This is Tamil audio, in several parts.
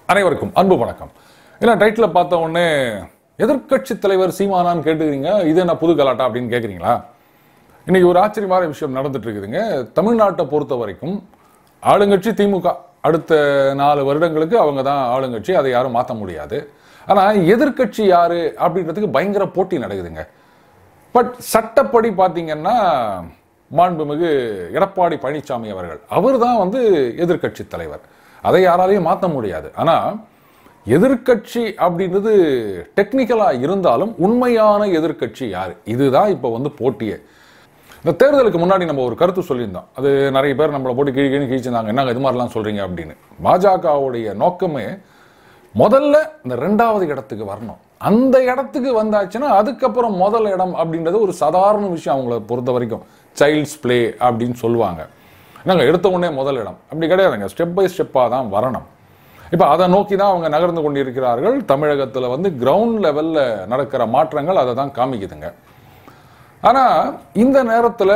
அனைவருக்கும் அன்பு வணக்கம் இல்லை டைட்டில் பார்த்த உடனே எதிர்க்கட்சி தலைவர் சீமானான்னு கேட்டுக்கிறீங்க இது என்ன புது கலாட்டா அப்படின்னு கேட்குறீங்களா இன்னைக்கு ஒரு ஆச்சரியமான விஷயம் நடந்துட்டு இருக்குதுங்க தமிழ்நாட்டை பொறுத்த வரைக்கும் ஆளுங்கட்சி திமுக அடுத்த நாலு வருடங்களுக்கு அவங்க தான் ஆளுங்கட்சி அதை யாரும் மாற்ற முடியாது ஆனால் எதிர்க்கட்சி யாரு அப்படின்றதுக்கு பயங்கர போட்டி நடக்குதுங்க பட் சட்டப்படி பார்த்தீங்கன்னா மாண்புமிகு எடப்பாடி பழனிசாமி அவர்கள் அவர் தான் வந்து எதிர்க்கட்சி தலைவர் அதை யாராலையும் மாற்ற முடியாது ஆனால் எதிர்க்கட்சி அப்படின்றது டெக்னிக்கலாக இருந்தாலும் உண்மையான எதிர்க்கட்சி யார் இதுதான் இப்போ வந்து போட்டியே இந்த தேர்தலுக்கு முன்னாடி நம்ம ஒரு கருத்து சொல்லியிருந்தோம் அது நிறைய பேர் நம்மளை போட்டு கீழ் கீழ் கீழ்ச்சிருந்தாங்க என்னங்க இது மாதிரிலாம் சொல்றீங்க அப்படின்னு பாஜகவுடைய நோக்கமே முதல்ல இந்த ரெண்டாவது இடத்துக்கு வரணும் அந்த இடத்துக்கு வந்தாச்சுன்னா அதுக்கப்புறம் முதல் இடம் அப்படின்றது ஒரு சாதாரண விஷயம் அவங்கள பொறுத்த வரைக்கும் சைல்ட்ஸ் பிளே அப்படின்னு சொல்லுவாங்க நாங்கள் எடுத்த உடனே முதல் இடம் அப்படி கிடையாதுங்க ஸ்டெப் பை ஸ்டெப்பாக தான் வரணும் இப்போ அதை நோக்கி தான் அவங்க நகர்ந்து கொண்டிருக்கிறார்கள் தமிழகத்தில் வந்து கிரவுண்ட் லெவலில் நடக்கிற மாற்றங்கள் அதை தான் காமிக்குதுங்க ஆனால் இந்த நேரத்தில்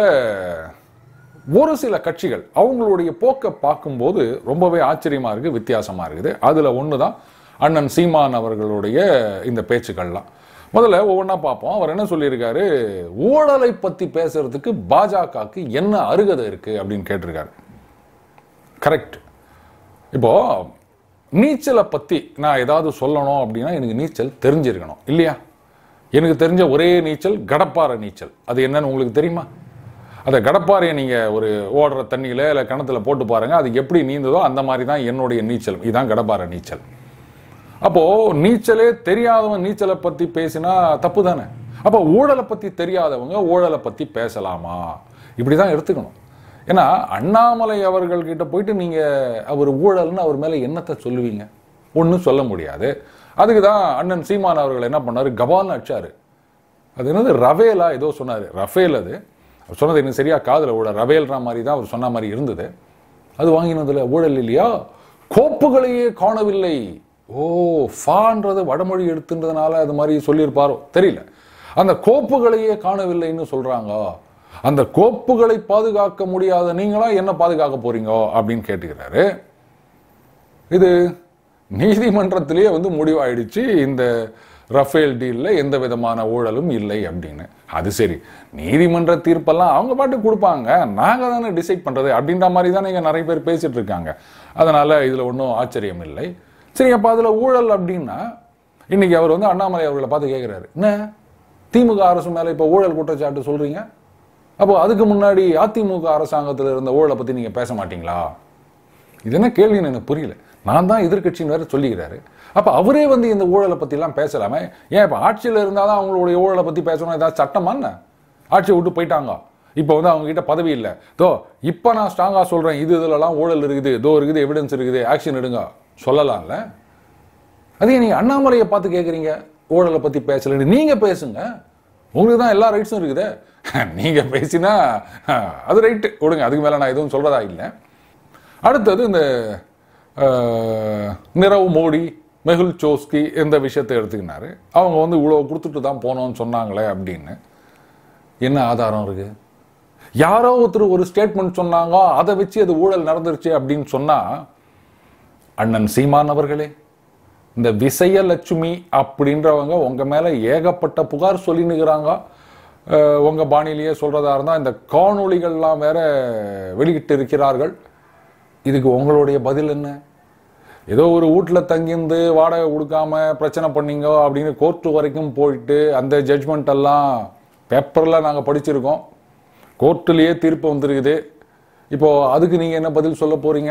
ஒரு சில கட்சிகள் அவங்களுடைய போக்கை பார்க்கும்போது ரொம்பவே ஆச்சரியமா இருக்கு வித்தியாசமா இருக்குது அதுல ஒன்று தான் அண்ணன் சீமான் அவர்களுடைய இந்த பேச்சுக்கள்லாம் முதல்ல ஒவ்வொன்றா பார்ப்போம் அவர் என்ன சொல்லியிருக்காரு ஊழலை பத்தி பேசுறதுக்கு பாஜகவுக்கு என்ன அருகதை இருக்கு அப்படின்னு கேட்டிருக்காரு கரெக்ட் இப்போ நீச்சலை பத்தி நான் ஏதாவது சொல்லணும் அப்படின்னா எனக்கு நீச்சல் தெரிஞ்சிருக்கணும் இல்லையா எனக்கு தெரிஞ்ச ஒரே நீச்சல் கடப்பாறை நீச்சல் அது என்னன்னு உங்களுக்கு தெரியுமா அந்த கடப்பாறையை நீங்கள் ஒரு ஓடுற தண்ணியில் இல்லை கிணத்துல போட்டு பாருங்க அது எப்படி நீந்ததோ அந்த மாதிரி தான் என்னுடைய நீச்சல் இதுதான் கடப்பாறை நீச்சல் அப்போது நீச்சலே தெரியாதவன் நீச்சலை பற்றி பேசினா தப்பு தானே அப்போ ஊழலை பற்றி தெரியாதவங்க ஊழலை பற்றி பேசலாமா இப்படி தான் எடுத்துக்கணும் ஏன்னா அண்ணாமலை அவர்கள்கிட்ட போயிட்டு நீங்கள் அவர் ஊழல்னு அவர் மேலே என்னத்தை சொல்லுவீங்க ஒன்றும் சொல்ல முடியாது அதுக்கு தான் அண்ணன் சீமான் அவர்கள் என்ன பண்ணாரு கபால்னு அடிச்சாரு அது என்னது ரவேலா ஏதோ சொன்னார் ரஃபேல் அது அவர் சொன்னது எனக்கு சரியா காதுல விட ரவேல்ற மாதிரி தான் அவர் சொன்ன மாதிரி இருந்தது அது வாங்கினதுல ஊழல் இல்லையா கோப்புகளையே காணவில்லை ஓ ஃபான்றது வடமொழி எடுத்துன்றதுனால அது மாதிரி சொல்லியிருப்பாரோ தெரியல அந்த கோப்புகளையே காணவில்லைன்னு சொல்றாங்க அந்த கோப்புகளை பாதுகாக்க முடியாத நீங்களா என்ன பாதுகாக்க போறீங்க அப்படின்னு கேட்டுக்கிறாரு இது நீதிமன்றத்திலேயே வந்து முடிவாயிடுச்சு இந்த ரஃபேல் டீல்ல எந்த விதமான ஊழலும் இல்லை அப்படின்னு அது சரி நீதிமன்ற தீர்ப்பெல்லாம் அவங்க பாட்டு கொடுப்பாங்க நாங்க தானே டிசைட் பண்றது அப்படின்ற மாதிரி தானே இங்க நிறைய பேர் பேசிட்டு இருக்காங்க அதனால இதுல ஒன்றும் ஆச்சரியம் இல்லை சரி அப்ப அதுல ஊழல் அப்படின்னா இன்னைக்கு அவர் வந்து அண்ணாமலை அவர்களை பார்த்து கேட்கிறாரு என்ன திமுக அரசு மேல இப்ப ஊழல் குற்றச்சாட்டு சொல்றீங்க அப்போ அதுக்கு முன்னாடி அதிமுக அரசாங்கத்தில் இருந்த ஊழலை பத்தி நீங்க பேச மாட்டீங்களா இது என்ன கேள்வின்னு எனக்கு புரியல நான் தான் எதிர்க்கட்சின்னு வேற சொல்லிக்கிறாரு அப்ப அவரே வந்து இந்த ஊழலை பத்தி எல்லாம் பேசலாமே ஏன் இப்ப ஆட்சியில் இருந்தாதான் அவங்களுடைய ஊழலை பத்தி பேசணும் ஏதாவது சட்டமா என்ன ஆட்சியை விட்டு போயிட்டாங்க இப்போ வந்து அவங்க கிட்ட பதவி இல்லை தோ இப்போ நான் ஸ்ட்ராங்கா சொல்றேன் இது இதுலலாம் ஊழல் இருக்குது தோ இருக்குது எவிடன்ஸ் இருக்குது ஆக்ஷன் எடுங்க சொல்லலாம்ல அதே நீங்க அண்ணாமலையை பார்த்து கேட்குறீங்க ஊழலை பத்தி பேசலன்னு நீங்க பேசுங்க உங்களுக்கு தான் எல்லா ரைட்ஸும் இருக்குது நீங்க பேசினா அது ரைட்டு விடுங்க அதுக்கு மேல நான் எதுவும் சொல்றதா இல்லை அடுத்தது இந்த அஹ், நிரவ் மோடி மெகுல் சோஸ்கி இந்த விஷயத்தை எடுத்துக்கினாரு அவங்க வந்து இவ்வளோ கொடுத்துட்டு தான் போனோம்னு சொன்னாங்களே அப்படின்னு என்ன ஆதாரம் இருக்கு யாரோ ஒருத்தர் ஒரு ஸ்டேட்மெண்ட் சொன்னாங்க அதை வச்சு அது ஊழல் நடந்துருச்சு அப்படின்னு சொன்னா அண்ணன் சீமான் அவர்களே இந்த விசயலட்சுமி அப்படின்றவங்க உங்க மேல ஏகப்பட்ட புகார் சொல்லினுக்கிறாங்க அஹ், உங்க பாணியிலேயே சொல்றதா இருந்தா இந்த காணொளிகள்லாம் வேற வெளியிட்டு இருக்கிறார்கள் இதுக்கு உங்களுடைய பதில் என்ன ஏதோ ஒரு வீட்டில் தங்கியிருந்து வாடகை கொடுக்காம பிரச்சனை பண்ணீங்க அப்படின்னு கோர்ட்டு வரைக்கும் போயிட்டு அந்த ஜட்ஜ்மெண்ட் எல்லாம் பேப்பரில் நாங்கள் படிச்சிருக்கோம் கோர்ட்டுலேயே தீர்ப்பு வந்திருக்குது இப்போ அதுக்கு நீங்கள் என்ன பதில் சொல்ல போறீங்க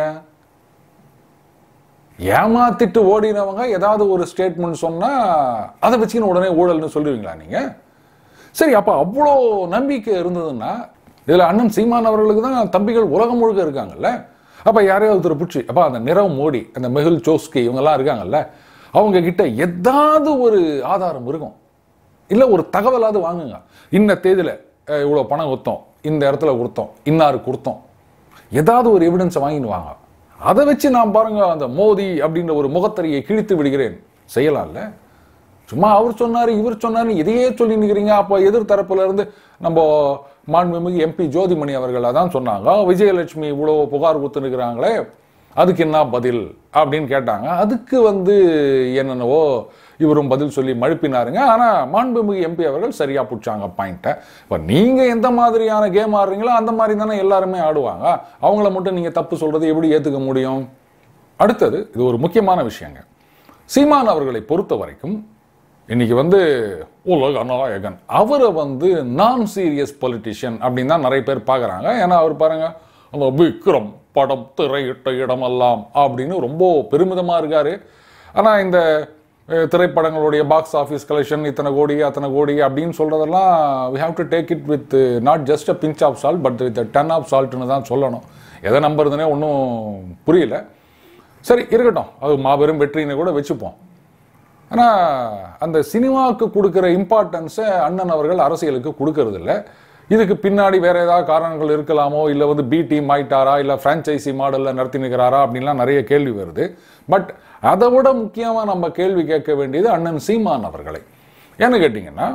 ஏமாத்திட்டு ஓடினவங்க ஏதாவது ஒரு ஸ்டேட்மெண்ட் சொன்னா அதை வச்சுக்கின்னு உடனே ஊழல்னு சொல்லுவீங்களா நீங்க சரி அப்ப அவ்வளோ நம்பிக்கை இருந்ததுன்னா இதுல அண்ணன் சீமான் அவர்களுக்கு தான் தம்பிகள் உலகம் முழுக்க இருக்காங்கல்ல அப்ப யாரையாவது ஒருத்தர் பிடிச்சி அப்ப அந்த நிரவ் மோடி அந்த மெகுல் சோஸ்கி இவங்கெல்லாம் இருக்காங்கல்ல அவங்க கிட்ட ஏதாவது ஒரு ஆதாரம் இருக்கும் இல்ல ஒரு தகவலாவது வாங்குங்க இந்த தேதியில அஹ், இவ்வளவு பணம் கொடுத்தோம் இந்த இடத்துல கொடுத்தோம் இன்னாரு கொடுத்தோம் ஏதாவது ஒரு எவிடன்ஸை வாங்கிட்டு வாங்க அதை வச்சு நான் பாருங்க அந்த மோதி அப்படின்ற ஒரு முகத்தறியை கிழித்து விடுகிறேன் செய்யலாம்ல சும்மா அவர் சொன்னாரு இவர் சொன்னாரு இதையே சொல்லி நிக்கிறீங்க அப்போ எதிர் தரப்புல இருந்து நம்ம மாண்புமிகு எம்பி ஜோதிமணி அவர்கள் அதான் சொன்னாங்க விஜயலட்சுமி இவ்வளோ புகார் கொடுத்துருக்குறாங்களே அதுக்கு என்ன பதில் அப்படின்னு கேட்டாங்க அதுக்கு வந்து என்னென்னவோ இவரும் பதில் சொல்லி மழுப்பினாருங்க ஆனா மாண்புமிகு எம்பி அவர்கள் சரியா புடிச்சாங்க பாயிண்ட்டை இப்போ நீங்க எந்த மாதிரியான கேம் ஆடுறீங்களோ அந்த மாதிரி தானே எல்லாருமே ஆடுவாங்க அவங்கள மட்டும் நீங்க தப்பு சொல்றது எப்படி ஏத்துக்க முடியும் அடுத்தது இது ஒரு முக்கியமான விஷயங்க சீமான் அவர்களை பொறுத்த வரைக்கும் இன்னைக்கு வந்து உலக நாயகன் அவரை வந்து நான் சீரியஸ் பொலிட்டிஷியன் அப்படின்னு தான் நிறைய பேர் பார்க்குறாங்க ஏன்னா அவர் பாருங்க அந்த விக்ரம் படம் திரையிட்ட இடமெல்லாம் அப்படின்னு ரொம்ப பெருமிதமாக இருக்காரு ஆனால் இந்த அஹ், திரைப்படங்களுடைய பாக்ஸ் ஆஃபீஸ் கலெக்ஷன் இத்தனை கோடி அத்தனை கோடி அப்படின்னு சொல்கிறதெல்லாம் we have to take it with not just a pinch of salt but with ton of சால்ட்னு தான் சொல்லணும் எதை நம்புறதுனே ஒன்றும் புரியல சரி இருக்கட்டும் அது மாபெரும் வெற்றின்னு கூட வச்சுப்போம் ஆனால் அந்த சினிமாவுக்கு கொடுக்குற இம்பார்ட்டன்ஸை அண்ணன் அவர்கள் அரசியலுக்கு கொடுக்கறது இல்ல இதுக்கு பின்னாடி வேற ஏதாவது காரணங்கள் இருக்கலாமோ இல்லை வந்து பி டீம் ஆயிட்டாரா இல்லை ஃப்ரான்ச்சைசி மாடலில் நடத்தி நிற்கிறாரா அப்படின்லாம் நிறைய கேள்வி வருது பட் அதை விட முக்கியமாக நம்ம கேள்வி கேட்க வேண்டியது அண்ணன் சீமான் அவர்களை ஏன்னு கேட்டிங்கன்னா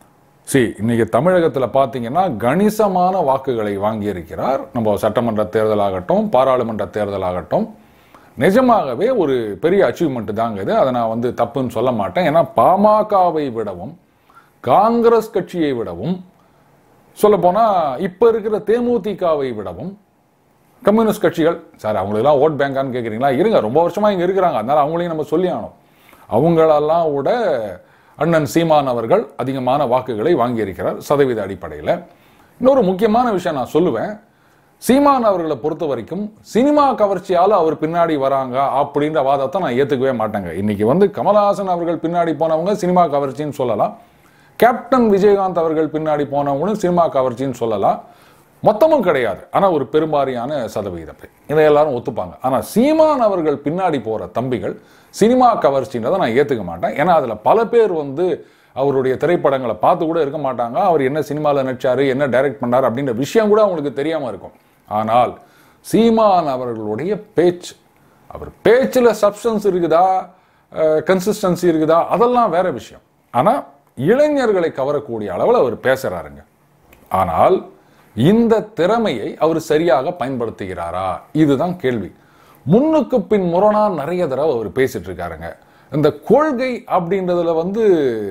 சி இன்னைக்கு தமிழகத்தில் பார்த்தீங்கன்னா கணிசமான வாக்குகளை வாங்கியிருக்கிறார் நம்ம சட்டமன்ற தேர்தலாகட்டும் பாராளுமன்ற தேர்தலாகட்டும் நிஜமாகவே ஒரு பெரிய அச்சீவ்மெண்ட் தாங்க இது அதை நான் வந்து தப்புன்னு சொல்ல மாட்டேன் ஏன்னா பாமகவை விடவும் காங்கிரஸ் கட்சியை விடவும் சொல்லப்போனா இப்ப இருக்கிற தேமுதிகவை விடவும் கம்யூனிஸ்ட் கட்சிகள் சார் அவங்களெல்லாம் ஓட் பேங்கான்னு கேட்குறீங்களா இருங்க ரொம்ப வருஷமா இங்க இருக்கிறாங்க அதனால அவங்களையும் நம்ம சொல்லி ஆகணும் அவங்களெல்லாம் விட அண்ணன் சீமான் அவர்கள் அதிகமான வாக்குகளை வாங்கியிருக்கிறார் சதவீத அடிப்படையில் இன்னொரு முக்கியமான விஷயம் நான் சொல்லுவேன் சீமான் அவர்களை பொறுத்த வரைக்கும் சினிமா கவர்ச்சியால அவர் பின்னாடி வராங்க அப்படின்ற வாதத்தை நான் ஏத்துக்கவே மாட்டேங்க இன்னைக்கு வந்து கமலஹாசன் அவர்கள் பின்னாடி போனவங்க சினிமா கவர்ச்சின்னு சொல்லலாம் கேப்டன் விஜயகாந்த் அவர்கள் பின்னாடி போனவங்களும் சினிமா கவர்ச்சின்னு சொல்லலாம் மொத்தமும் கிடையாது ஆனா ஒரு பெரும்பாரியான சதவிகிதம் பேர். இதை எல்லாரும் ஒத்துப்பாங்க ஆனா சீமான் அவர்கள் பின்னாடி போற தம்பிகள் சினிமா கவர்ச்சின்றதை நான் ஏத்துக்க மாட்டேன் ஏன்னா அதுல பல பேர் வந்து அவருடைய திரைப்படங்களை பார்த்து கூட இருக்க மாட்டாங்க அவர் என்ன சினிமாவில் நடிச்சாரு என்ன டைரக்ட் பண்ணார் அப்படின்ற விஷயம் கூட அவங்களுக்கு தெரியாம இருக்கும் ஆனால் சீமான் அவர்களுடைய பேச்சு அவர் பேச்சில் சப்ஸ்டன்ஸ் இருக்குதா கன்சிஸ்டன்சி இருக்குதா அதெல்லாம் வேற விஷயம் ஆனா இளைஞர்களை கவரக்கூடிய அளவில் அவர் பேசுறாருங்க ஆனால் இந்த திறமையை அவர் சரியாக பயன்படுத்துகிறாரா இதுதான் கேள்வி முன்னுக்கு பின் முரணா நிறைய தடவை அவர் பேசிட்டு இருக்காருங்க இந்த கொள்கை அப்படின்றதுல வந்து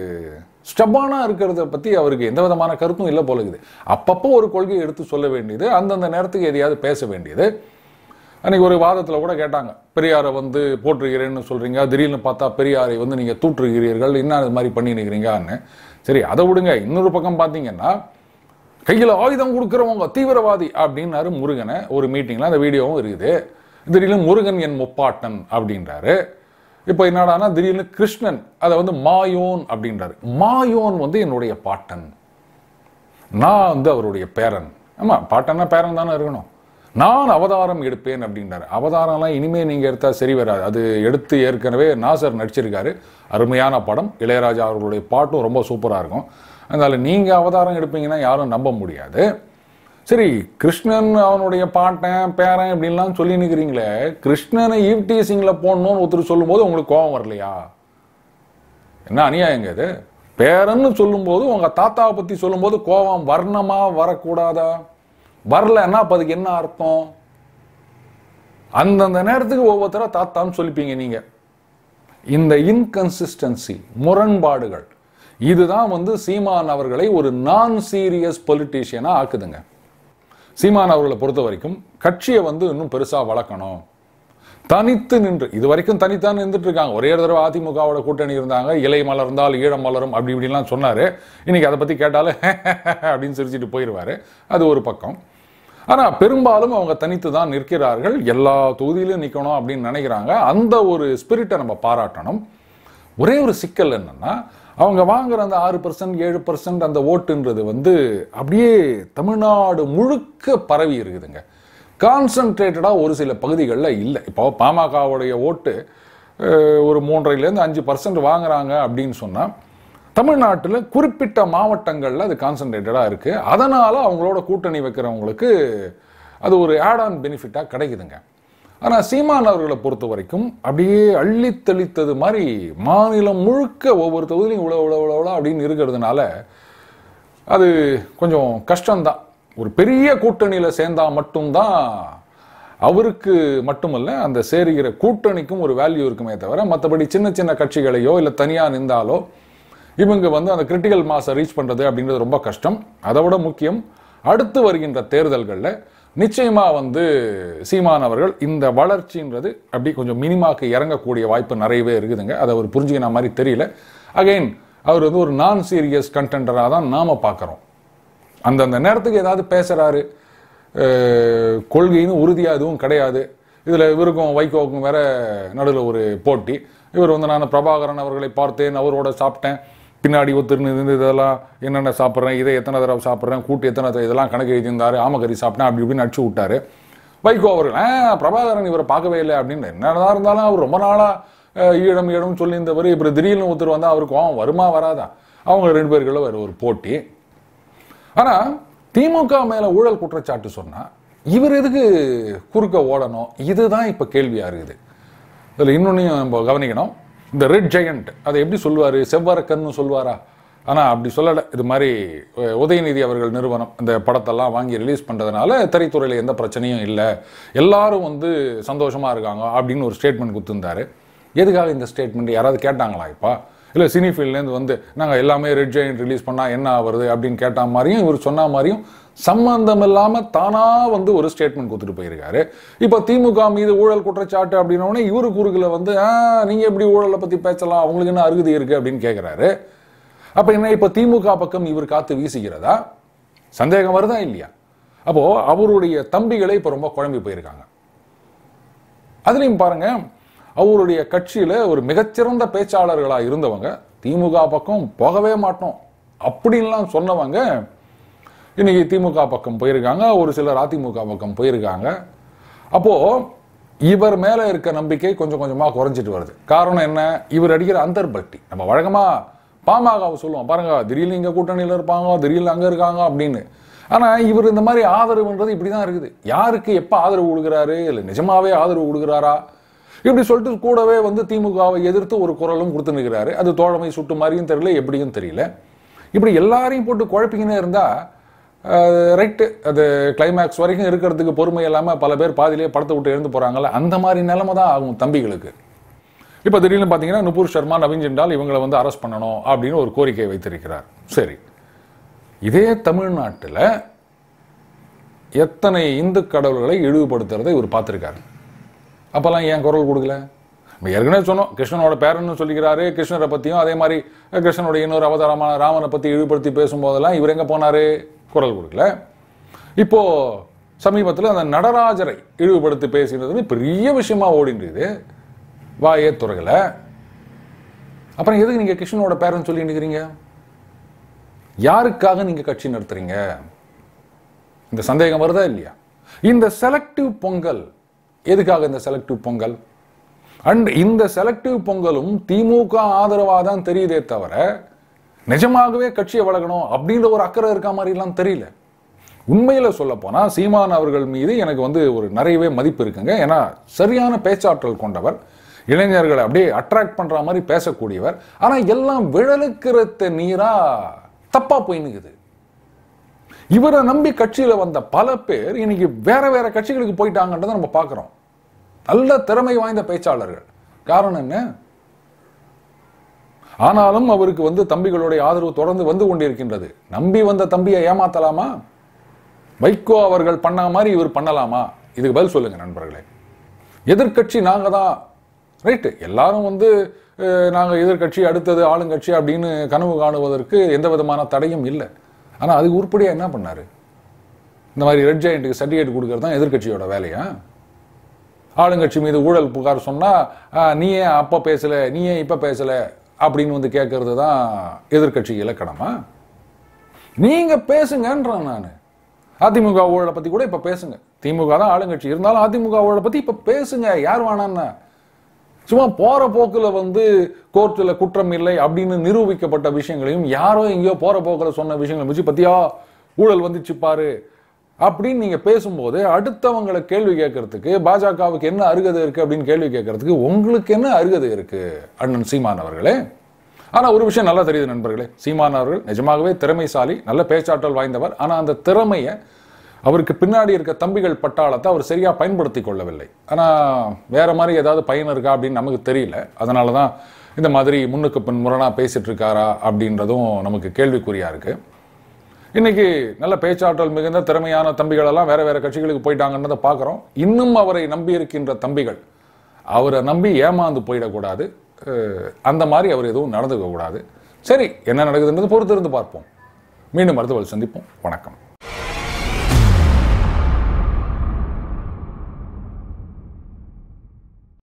ஸ்டப்பானா இருக்கிறத பத்தி அவருக்கு எந்த விதமான கருத்தும் இல்லை போல இருக்குது அப்பப்போ ஒரு கொள்கையை எடுத்து சொல்ல வேண்டியது அந்தந்த நேரத்துக்கு எதையாவது பேச வேண்டியது அன்னைக்கு ஒரு வாதத்தில் கூட கேட்டாங்க பெரியாரை வந்து போற்றுகிறேன்னு சொல்றீங்க திடீர்னு பார்த்தா பெரியாரை வந்து நீங்க தூற்றுகிறீர்கள் என்ன இது மாதிரி பண்ணி நிற்கிறீங்கன்னு சரி அதை விடுங்க இன்னொரு பக்கம் பார்த்தீங்கன்னா கையில் ஆயுதம் கொடுக்குறவங்க தீவிரவாதி அப்படின்னாரு முருகனை ஒரு மீட்டிங்ல அந்த வீடியோவும் இருக்குது திடீர்னு முருகன் என் முப்பாட்டன் அப்படின்றாரு இப்போ என்னடானா திடீர்னு கிருஷ்ணன் அதை வந்து மாயோன் அப்படின்றாரு மாயோன் வந்து என்னுடைய பாட்டன் நான் வந்து அவருடைய பேரன் ஆமா பாட்டன்னா பேரன் தானே இருக்கணும் நான் அவதாரம் எடுப்பேன் அப்படின்றாரு அவதாரம்லாம் இனிமே நீங்க எடுத்தா சரி வராது அது எடுத்து ஏற்கனவே நாசர் நடிச்சிருக்காரு அருமையான படம் இளையராஜா அவர்களுடைய பாட்டும் ரொம்ப சூப்பரா இருக்கும் அதனால நீங்க அவதாரம் எடுப்பீங்கன்னா யாரும் நம்ப முடியாது சரி கிருஷ்ணன் அவனுடைய பாட்டன் பேரன் இப்படின்லாம் சொல்லி நிற்கிறீங்களே கிருஷ்ணனை ஈவ்டீசிங்கில் போடணும்னு ஒருத்தர் சொல்லும்போது உங்களுக்கு கோபம் வரலையா என்ன அநியாயங்க இது பேரன்னு சொல்லும்போது உங்க தாத்தாவை பத்தி சொல்லும்போது கோபம் வர்ணமா வரக்கூடாதா வரலன்னா அப்ப அதுக்கு என்ன அர்த்தம் அந்தந்த நேரத்துக்கு ஒவ்வொருத்தர தாத்தான்னு சொல்லிப்பீங்க நீங்க இந்த இன்கன்சிஸ்டன்சி முரண்பாடுகள் இதுதான் வந்து சீமான் அவர்களை ஒரு நான் சீரியஸ் பொலிட்டீஷியனா ஆக்குதுங்க சீமான் அவர்களை பொறுத்த வரைக்கும் கட்சியை வந்து இன்னும் பெருசா வளர்க்கணும் தனித்து நின்று இது வரைக்கும் தனித்தான் நின்றுட்டு இருக்காங்க ஒரே ஒரு தடவை அதிமுகவோட கூட்டணி இருந்தாங்க இலை மலர்ந்தால் ஈழம் மலரும் அப்படி இப்படிலாம் சொன்னாரு இன்னைக்கு அதை பத்தி கேட்டாலும் அப்படின்னு சிரிச்சிட்டு போயிடுவாரு அது ஒரு பக்கம் ஆனா பெரும்பாலும் அவங்க தனித்து தான் நிற்கிறார்கள் எல்லா தொகுதியிலும் நிக்கணும் அப்படின்னு நினைக்கிறாங்க அந்த ஒரு ஸ்பிரிட்டை நம்ம பாராட்டணும் ஒரே ஒரு சிக்கல் என்னன்னா அவங்க வாங்குற அந்த ஆறு பர்சன்ட் ஏழு பர்சன்ட் அந்த ஓட்டுன்றது வந்து அப்படியே தமிழ்நாடு முழுக்க பரவி இருக்குதுங்க கான்சன்ட்ரேட்டடாக ஒரு சில பகுதிகளில் இல்லை இப்போ பாமகவுடைய ஓட்டு அஹ், ஒரு மூன்றரைலேருந்து அஞ்சு பர்சன்ட் வாங்குறாங்க அப்படின்னு சொன்னால் தமிழ்நாட்டில் குறிப்பிட்ட மாவட்டங்களில் அது கான்சன்ட்ரேட்டடாக இருக்குது அதனால் அவங்களோட கூட்டணி வைக்கிறவங்களுக்கு அது ஒரு ஆட் ஆன் பெனிஃபிட்டாக கிடைக்குதுங்க ஆனால் சீமான் அவர்களை பொறுத்த வரைக்கும் அப்படியே அள்ளி தெளித்தது மாதிரி மாநிலம் முழுக்க ஒவ்வொரு தொகுதியிலும் இவ்வளோ இவ்வளோ இவ்வளோ இவ்வளோ அப்படின்னு இருக்கிறதுனால அது கொஞ்சம் கஷ்டம்தான் ஒரு பெரிய கூட்டணியில் சேர்ந்தா மட்டும்தான் அவருக்கு மட்டுமல்ல அந்த சேருகிற கூட்டணிக்கும் ஒரு வேல்யூ இருக்குமே தவிர மற்றபடி சின்ன சின்ன கட்சிகளையோ இல்லை தனியாக நின்றாலோ இவங்க வந்து அந்த கிரிட்டிக்கல் மாஸை ரீச் பண்ணுறது அப்படின்றது ரொம்ப கஷ்டம் அதை விட முக்கியம் அடுத்து வருகின்ற தேர்தல்களில் நிச்சயமா வந்து சீமான் அவர்கள் இந்த வளர்ச்சின்றது அப்படி கொஞ்சம் மினிமாக்கு இறங்கக்கூடிய வாய்ப்பு நிறையவே இருக்குதுங்க அதை அவர் புரிஞ்சுக்கின மாதிரி தெரியல அகைன் அவர் வந்து ஒரு நான் சீரியஸ் கண்டென்டராக தான் நாம பார்க்குறோம் அந்தந்த நேரத்துக்கு ஏதாவது பேசுறாரு அஹ், கொள்கைன்னு உறுதியா எதுவும் கிடையாது இதுல இவருக்கும் வைகோவுக்கும் வேற நடுவில் ஒரு போட்டி இவர் வந்து நான் பிரபாகரன் அவர்களை பார்த்தேன் அவரோட சாப்பிட்டேன் பின்னாடி ஒருத்தர் இருந்து இதெல்லாம் என்னென்ன சாப்பிட்றேன் இதை எத்தனை தடவை சாப்பிட்றேன் கூட்டு எத்தனை தடவை இதெல்லாம் கணக்கு எழுதியிருந்தாரு ஆமகரி சாப்பிட்டேன் அப்படி இப்படின்னு அடிச்சு விட்டாரு வைகோ அவர்கள் "ஆ, பிரபாகரன் இவரை பார்க்கவே இல்லை அப்படின்னு என்னதான் இருந்தாலும் அவர் ரொம்ப நாளா அஹ், ஈழம் ஈழம் சொல்லியிருந்தவர் இப்படி திடீர்னு ஒருத்தர் வந்தா அவருக்கு கோவம் வருமா வராதா அவங்க ரெண்டு பேருக்குள்ள வேற ஒரு போட்டி ஆனா திமுக மேல ஊழல் குற்றச்சாட்டு சொன்னா இவர் எதுக்கு குறுக்க ஓடணும் இதுதான் இப்ப கேள்வியா இருக்குது இதுல இன்னொன்னையும் நம்ம கவனிக்கணும் இந்த ரெட் ஜெயண்ட் அதை எப்படி சொல்லுவாரு செவ்வரக்கன்னு சொல்லுவாரா ஆனா அப்படி சொல்லலை இது மாதிரி அஹ், உதயநிதி அவர்கள் நிறுவனம் இந்த படத்தெல்லாம் வாங்கி ரிலீஸ் பண்றதுனால திரைத்துறையில எந்த பிரச்சனையும் இல்லை எல்லாரும் வந்து சந்தோஷமா இருக்காங்க அப்படின்னு ஒரு ஸ்டேட்மெண்ட் கொடுத்துருந்தாரு எதுக்காக இந்த ஸ்டேட்மெண்ட் யாராவது கேட்டாங்களா இப்போ இல்லை சினி ஃபீல்ட்லேருந்து வந்து நாங்கள் எல்லாமே ரெட் ஜெயின் ரிலீஸ் பண்ணால் என்ன ஆகுறது அப்படின்னு கேட்ட மாதிரியும் இவர் சொன்ன மாதிரியும் சம்பந்தம் இல்லாமல் தானாக வந்து ஒரு ஸ்டேட்மெண்ட் கொடுத்துட்டு போயிருக்காரு இப்போ திமுக மீது ஊழல் குற்றச்சாட்டு அப்படின்னோடனே இவரு குறுக்கில் வந்து ஆ நீங்கள் எப்படி ஊழலை பற்றி பேசலாம் அவங்களுக்கு என்ன அருகதி இருக்குது அப்படின்னு கேட்குறாரு அப்போ என்ன இப்போ திமுக பக்கம் இவர் காத்து வீசுகிறதா சந்தேகம் வருதா இல்லையா அப்போ அவருடைய தம்பிகளே இப்போ ரொம்ப குழம்பி போயிருக்காங்க அதுலயும் பாருங்க அவருடைய கட்சியில ஒரு மிகச்சிறந்த பேச்சாளர்களா இருந்தவங்க திமுக பக்கம் போகவே மாட்டோம் அப்படின்லாம் சொன்னவங்க இன்னைக்கு திமுக பக்கம் போயிருக்காங்க ஒரு சிலர் அதிமுக பக்கம் போயிருக்காங்க அப்போ இவர் மேல இருக்க நம்பிக்கை கொஞ்சம் கொஞ்சமா குறைஞ்சிட்டு வருது காரணம் என்ன இவர் அடிக்கிற அந்தர்பல்ட்டி நம்ம வழக்கமா பாமகவை சொல்லுவோம் பாருங்க திடீர்னு இங்க கூட்டணியில இருப்பாங்க திடீர்னு அங்க இருக்காங்க அப்படின்னு ஆனா இவர் இந்த மாதிரி ஆதரவுன்றது இப்படிதான் இருக்குது யாருக்கு எப்ப ஆதரவு கொடுக்குறாரு இல்ல நிஜமாவே ஆதரவு கொடுக்குறாரா இப்படி சொல்லிட்டு கூடவே வந்து திமுகவை எதிர்த்து ஒரு குரலும் கொடுத்து நிற்கிறாரு அது தோழமை சுட்டு மாதிரியும் தெரியல எப்படியும் தெரியல இப்படி எல்லாரையும் போட்டு குழப்பிக்கினே இருந்தா ரைட்டு அது கிளைமேக்ஸ் வரைக்கும் இருக்கிறதுக்கு பொறுமை இல்லாம பல பேர் பாதியிலேயே படத்தை விட்டு எழுந்து போறாங்கல்ல அந்த மாதிரி நிலைமை தான் ஆகும் தம்பிகளுக்கு இப்போ திடீர்னு பார்த்தீங்கன்னா நுபுர் சர்மா நவீன் ஜிண்டால் இவங்களை வந்து அரெஸ்ட் பண்ணணும் அப்படின்னு ஒரு கோரிக்கை வைத்திருக்கிறார் சரி இதே தமிழ்நாட்டில் எத்தனை இந்து கடவுள்களை இழிவுபடுத்துறதை இவர் பார்த்திருக்காரு அப்பெல்லாம் ஏன் குரல் கொடுக்கல நம்ம ஏற்கனவே சொன்னோம் கிருஷ்ணனோட பேரன்னு சொல்லிக்கிறாரு கிருஷ்ணரை பத்தியும் அதே மாதிரி கிருஷ்ணனோட இன்னொரு அவதாரமான ராமனை பத்தி இழிவுபடுத்தி பேசும்போதெல்லாம் இவர் எங்க போனாரு குரல் கொடுக்கல இப்போ சமீபத்தில் அந்த நடராஜரை இழிவுபடுத்தி பேசினது பெரிய விஷயமா ஓடிட்டு இருக்குது வாயே துறகல அப்புறம் எதுக்கு நீங்க கிருஷ்ணனோட பேரன் சொல்லி நிற்கிறீங்க யாருக்காக நீங்க கட்சி நடத்துறீங்க இந்த சந்தேகம் வருதா இல்லையா இந்த செலக்டிவ் பொங்கல் எதுக்காக இந்த செலக்டிவ் பொங்கல் அண்ட் இந்த செலக்டிவ் பொங்கலும் திமுக ஆதரவாக தான் தெரியுதே தவிர நிஜமாகவே கட்சியை வளர்க்கணும் அப்படின்ற ஒரு அக்கறை இருக்க மாதிரிலாம் தெரியல உண்மையில சொல்ல போனா சீமான் அவர்கள் மீது எனக்கு வந்து ஒரு நிறையவே மதிப்பு இருக்குங்க ஏன்னா சரியான பேச்சாற்றல் கொண்டவர் இளைஞர்களை அப்படியே அட்ராக்ட் பண்ற மாதிரி பேசக்கூடியவர் ஆனா எல்லாம் விழலுக்கிறத நீரா தப்பா போய் நிக்குது இவரை நம்பி கட்சியில வந்த பல பேர் இன்னைக்கு வேற வேற கட்சிகளுக்கு போயிட்டாங்கன்றதை நம்ம பார்க்கிறோம் நல்ல திறமை வாய்ந்த பேச்சாளர்கள் காரணம் என்ன ஆனாலும் அவருக்கு வந்து தம்பிகளுடைய ஆதரவு தொடர்ந்து வந்து கொண்டிருக்கின்றது நம்பி வந்த தம்பியை ஏமாத்தலாமா வைகோ அவர்கள் பண்ண மாதிரி இவர் பண்ணலாமா இதுக்கு பதில் சொல்லுங்க நண்பர்களே எதிர்க்கட்சி நாங்க தான் ரைட்டு எல்லாரும் வந்து அஹ், நாங்க எதிர்க்கட்சி அடுத்தது ஆளுங்கட்சி அப்படின்னு கனவு காணுவதற்கு எந்த விதமான தடையும் இல்லை ஆனா அதுக்கு உருப்படியா என்ன பண்ணாரு இந்த மாதிரி ரெட் ஜெயண்ட்டுக்கு சர்டிஃபிகேட் கொடுக்கறது தான் எதிர்க்கட்சியோட வேலையா ஆளுங்கட்சி மீது ஊழல் புகார் சொன்னா "ஆ, நீ ஏன் அப்ப பேசல நீ ஏன் இப்ப பேசல அப்படின்னு வந்து கேட்கறது தான் எதிர்க்கட்சி இலக்கணமா நீங்க பேசுங்கன்றான் நான் அதிமுக ஊழலை பத்தி கூட இப்ப பேசுங்க திமுக தான் ஆளுங்கட்சி இருந்தாலும் அதிமுக ஊழலை பத்தி இப்ப பேசுங்க யார் வேணான்னா சும்மா போற போக்குல வந்து கோர்ட்டில் குற்றம் இல்லை அப்படின்னு நிரூபிக்கப்பட்ட விஷயங்களையும் யாரோ எங்கேயோ போற போக்குல சொன்ன விஷயங்களை வச்சு பத்தியா ஊழல் வந்துச்சு பாரு அப்படின்னு நீங்க பேசும்போது அடுத்தவங்களை கேள்வி கேட்கறதுக்கு பாஜகவுக்கு என்ன அருகதை இருக்கு அப்படின்னு கேள்வி கேட்கறதுக்கு உங்களுக்கு என்ன அருகதை இருக்கு அண்ணன் சீமான் அவர்களே ஆனா ஒரு விஷயம் நல்லா தெரியுது நண்பர்களே சீமான் அவர்கள் நிஜமாகவே திறமைசாலி நல்ல பேச்சாற்றல் வாய்ந்தவர் ஆனா அந்த திறமையை அவருக்கு பின்னாடி இருக்க தம்பிகள் பட்டாளத்தை அவர் சரியா பயன்படுத்தி கொள்ளவில்லை ஆனா வேற மாதிரி ஏதாவது பயன் இருக்கா அப்படின்னு நமக்கு தெரியல அதனால தான் இந்த மாதிரி முன்னுக்கு பின் முரணா பேசிட்டு இருக்காரா அப்படின்றதும் நமக்கு கேள்விக்குறியா இருக்கு இன்னைக்கு நல்ல பேச்சாற்றல் மிகுந்த திறமையான தம்பிகள் எல்லாம் வேற வேற கட்சிகளுக்கு போயிட்டாங்கன்றதை பார்க்குறோம் இன்னும் அவரை நம்பி இருக்கின்ற தம்பிகள் அவரை நம்பி ஏமாந்து போயிடக்கூடாது அஹ் அந்த மாதிரி அவர் எதுவும் நடந்துக்க கூடாது சரி என்ன நடக்குதுன்றது பொறுத்திருந்து பார்ப்போம் மீண்டும் அடுத்த சந்திப்போம் வணக்கம்